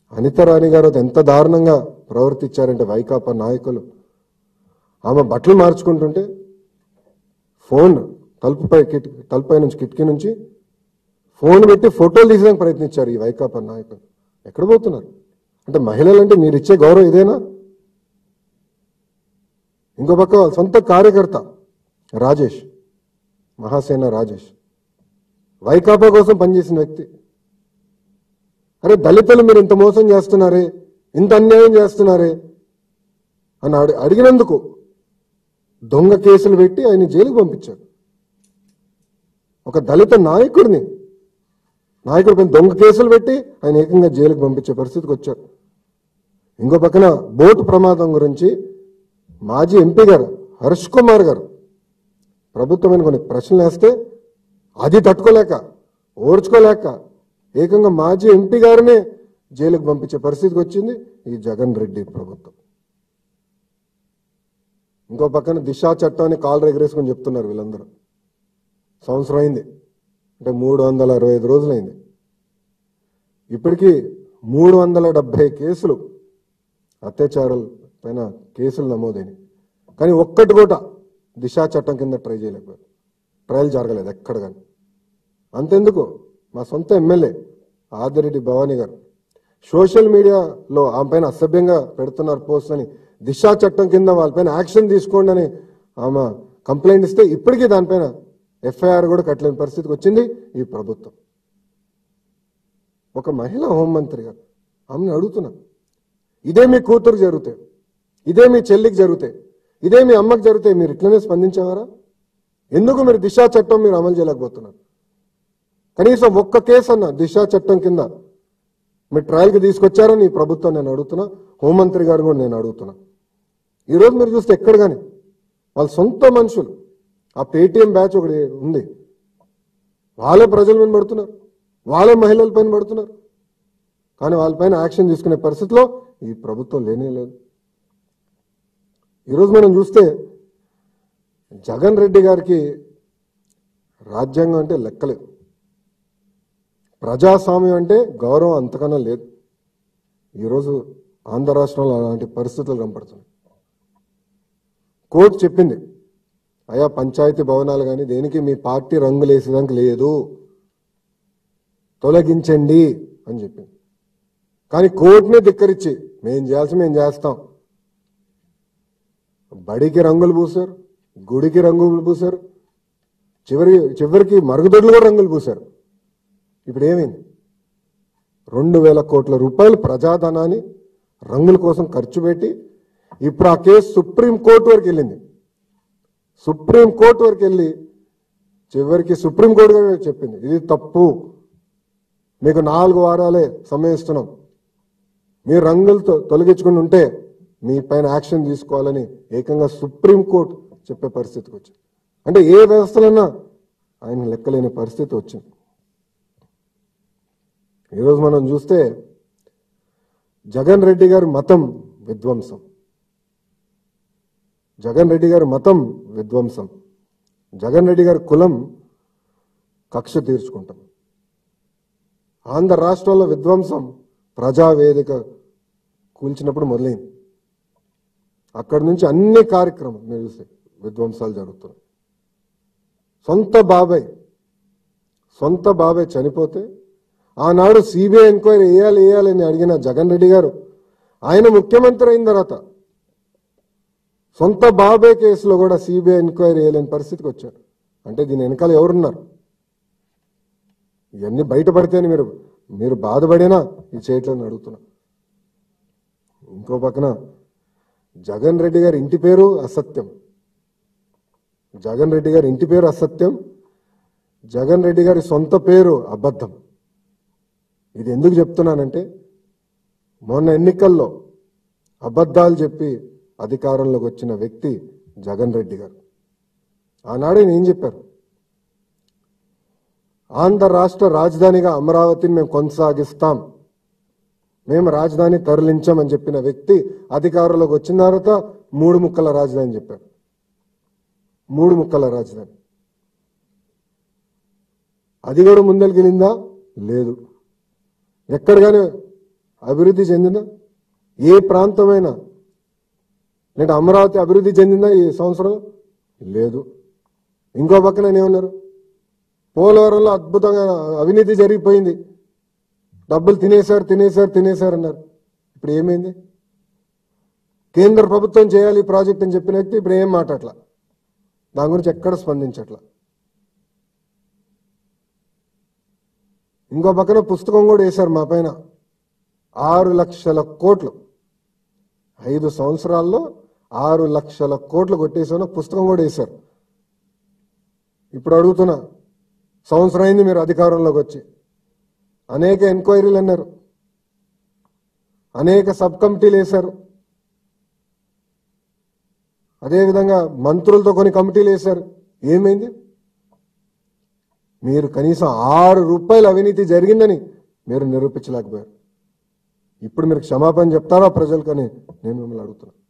అనితరాణి గారు అది ఎంత దారుణంగా ప్రవర్తించారంటే వైకాపా నాయకులు ఆమె బట్టలు మార్చుకుంటుంటే ఫోన్ తలుపుపై కిట్ తలుపుపై నుంచి కిటికీ నుంచి ఫోన్ పెట్టి ఫోటోలు తీసేందుకు ప్రయత్నించారు ఈ వైకాపా నాయకులు ఎక్కడ పోతున్నారు అంటే మహిళలంటే మీరు ఇచ్చే గౌరవం ఇదేనా ఇంకో పక్క వాళ్ళ సొంత కార్యకర్త రాజేష్ మహాసేన రాజేష్ వైకాపా కోసం పనిచేసిన వ్యక్తి అరే దళితులు మీరు ఇంత మోసం చేస్తున్నారే ఇంత అన్యాయం చేస్తున్నారే అని అడి అడిగినందుకు దొంగ కేసులు పెట్టి ఆయన జైలుకు పంపించారు ఒక దళిత నాయకుడిని నాయకుడి పైన దొంగ కేసులు పెట్టి ఆయన ఏకంగా జైలుకు పంపించే పరిస్థితికి వచ్చారు ఇంకో పక్కన బోటు ప్రమాదం గురించి మాజీ ఎంపీ గారు హర్ష్ కుమార్ గారు ప్రభుత్వమైన కొన్ని ప్రశ్నలు వేస్తే అది తట్టుకోలేక ఓర్చుకోలేక ఏకంగా మాజీ ఎంపీ గారినే జైలుకు పంపించే పరిస్థితికి వచ్చింది ఈ జగన్ రెడ్డి ప్రభుత్వం ఇంకో పక్కన దిశా చట్టాన్ని కాలు ఎగరేసుకొని చెప్తున్నారు వీళ్ళందరూ సంవత్సరం అయింది అంటే మూడు వందల అరవై ఐదు రోజులైంది ఇప్పటికీ మూడు వందల డెబ్బై కేసులు అత్యాచారాల పైన కేసులు నమోదైనవి కానీ ఒక్కటి కూడా దిశా చట్టం కింద ట్రై చేయలేకపోయారు ట్రయల్ జరగలేదు ఎక్కడ కానీ అంతెందుకు మా సొంత ఎమ్మెల్యే ఆదిరెడ్డి భవానీ గారు సోషల్ మీడియాలో ఆమె పైన అసభ్యంగా పెడుతున్నారు పోస్ట్ అని దిశా చట్టం కింద వాళ్ళపైన యాక్షన్ తీసుకోండి అని ఆమె కంప్లైంట్ ఇస్తే ఇప్పటికీ దానిపైన ఎఫ్ఐఆర్ కూడా కట్టలేని పరిస్థితికి వచ్చింది ఈ ప్రభుత్వం ఒక మహిళా హోంమంత్రి గారు ఆమెను అడుగుతున్నా ఇదే మీ కూతురు జరుగుతాయి ఇదే మీ చెల్లికి జరుగుతాయి ఇదే మీ అమ్మకి జరిగితే మీరు ఇట్లనే స్పందించేవారా ఎందుకు మీరు దిశా చట్టం మీరు అమలు చేయలేకపోతున్నారు కనీసం ఒక్క కేసు అన్న దిశా చట్టం కింద మీరు ట్రయల్కి తీసుకొచ్చారని ఈ ప్రభుత్వం నేను అడుగుతున్నా హోంమంత్రి గారు కూడా నేను అడుగుతున్నా ఈరోజు మీరు చూస్తే ఎక్కడ కానీ వాళ్ళ సొంత మనుషులు ఆ పేటీఎం బ్యాచ్ ఒకటి ఉంది వాళ్ళే ప్రజల మీద పడుతున్నారు వాళ్ళే మహిళల పైన పడుతున్నారు కానీ వాళ్ళపైన యాక్షన్ తీసుకునే పరిస్థితిలో ఈ ప్రభుత్వం లేనే లేదు ఈరోజు మనం చూస్తే జగన్ రెడ్డి గారికి రాజ్యాంగం అంటే లెక్కలేదు ప్రజాస్వామ్యం అంటే గౌరవం అంతకన్నా లేదు ఈరోజు ఆంధ్ర రాష్ట్రంలో అలాంటి పరిస్థితులు కనపడుతున్నాయి కోర్టు చెప్పింది అయా పంచాయతీ భవనాలు కానీ దేనికి మీ పార్టీ రంగులు వేసేదానికి లేదు తొలగించండి అని చెప్పింది కానీ కోర్టునే ధిక్కరించి మేం చేయాల్సి మేము చేస్తాం బడికి రంగులు పూసారు గుడికి రంగులు పూసారు చివరి చివరికి మరుగుదొడ్లు కూడా రంగులు పూసారు ఇప్పుడు ఏమైంది రెండు వేల కోట్ల రూపాయలు ప్రజాధనాన్ని రంగుల కోసం ఖర్చు పెట్టి ఇప్పుడు ఆ కేసు సుప్రీం కోర్టు వరకు వెళ్ళింది సుప్రీం కోర్టు వరకు వెళ్ళి చివరికి సుప్రీం కోర్టు కూడా చెప్పింది ఇది తప్పు మీకు నాలుగు వారాలే సమయం ఇస్తున్నాం మీరు రంగులతో తొలగించుకుని ఉంటే మీ పైన యాక్షన్ తీసుకోవాలని ఏకంగా సుప్రీం కోర్టు చెప్పే పరిస్థితికి వచ్చింది అంటే ఏ వ్యవస్థలన్నా ఆయన లెక్కలేని పరిస్థితి వచ్చింది ఈరోజు మనం చూస్తే జగన్ రెడ్డి గారి మతం విధ్వంసం జగన్ రెడ్డి గారి మతం విధ్వంసం జగన్ రెడ్డి గారి కులం కక్ష తీర్చుకుంటాం ఆంధ్ర రాష్ట్రంలో విధ్వంసం ప్రజావేదిక కూల్చినప్పుడు మొదలైంది అక్కడి నుంచి అన్ని కార్యక్రమాలు మీరు చూస్తే విధ్వంసాలు జరుగుతున్నాయి సొంత బాబాయ్ సొంత బాబాయ్ చనిపోతే ఆనాడు సిబిఐ ఎంక్వైరీ వేయాలి వేయాలని అడిగిన జగన్ రెడ్డి గారు ఆయన ముఖ్యమంత్రి అయిన తర్వాత సొంత బాబాయ్ కేసులో కూడా సిబిఐ ఎంక్వైరీ వేయలేని పరిస్థితికి వచ్చారు అంటే దీని వెనకాల ఎవరున్నారు ఇవన్నీ బయటపడితేనే మీరు మీరు బాధపడినా ఇది చేయట్లేదని అడుగుతున్నా ఇంకో పక్కన జగన్ రెడ్డి గారి ఇంటి పేరు అసత్యం జగన్ రెడ్డి గారి ఇంటి పేరు అసత్యం జగన్ రెడ్డి గారి సొంత పేరు అబద్ధం ఇది ఎందుకు చెప్తున్నానంటే మొన్న ఎన్నికల్లో అబద్ధాలు చెప్పి అధికారంలోకి వచ్చిన వ్యక్తి జగన్ రెడ్డి గారు ఆనాడే ఏం చెప్పారు ఆంధ్ర రాష్ట్ర రాజధానిగా అమరావతిని మేము కొనసాగిస్తాం మేము రాజధాని తరలించామని చెప్పిన వ్యక్తి అధికారంలోకి వచ్చిన తర్వాత మూడు ముక్కల రాజధాని చెప్పారు మూడు ముక్కల రాజధాని అది కూడా ముందరికెళ్ళిందా లేదు ఎక్కడ కానీ అభివృద్ధి చెందిందా ఏ ప్రాంతమైనా లేదంటే అమరావతి అభివృద్ధి చెందిందా ఈ సంవత్సరం లేదు ఇంకో పక్కన ఏమన్నారు పోలవరంలో అద్భుతంగా అవినీతి జరిగిపోయింది డబ్బులు తినేశారు తినేశారు తినేశారు అన్నారు ఇప్పుడు ఏమైంది కేంద్ర ప్రభుత్వం చేయాలి ఈ ప్రాజెక్ట్ అని చెప్పిన వ్యక్తి ఇప్పుడు ఏం మాట్లాడలా దాని గురించి ఎక్కడ స్పందించట్లా ఇంకో పక్కన పుస్తకం కూడా వేశారు మా పైన ఆరు లక్షల కోట్లు ఐదు సంవత్సరాల్లో ఆరు లక్షల కోట్లు కొట్టేసాను పుస్తకం కూడా వేశారు ఇప్పుడు అడుగుతున్నా సంవత్సరం అయింది మీరు అధికారంలోకి వచ్చి అనేక ఎంక్వైరీలు అన్నారు అనేక సబ్ కమిటీలు వేశారు అదేవిధంగా మంత్రులతో కొన్ని కమిటీలు వేశారు ఏమైంది మీరు కనీసం ఆరు రూపాయలు అవినీతి జరిగిందని మీరు నిరూపించలేకపోయారు ఇప్పుడు మీరు క్షమాపణ చెప్తారా ప్రజలకని నేను మిమ్మల్ని అడుగుతున్నా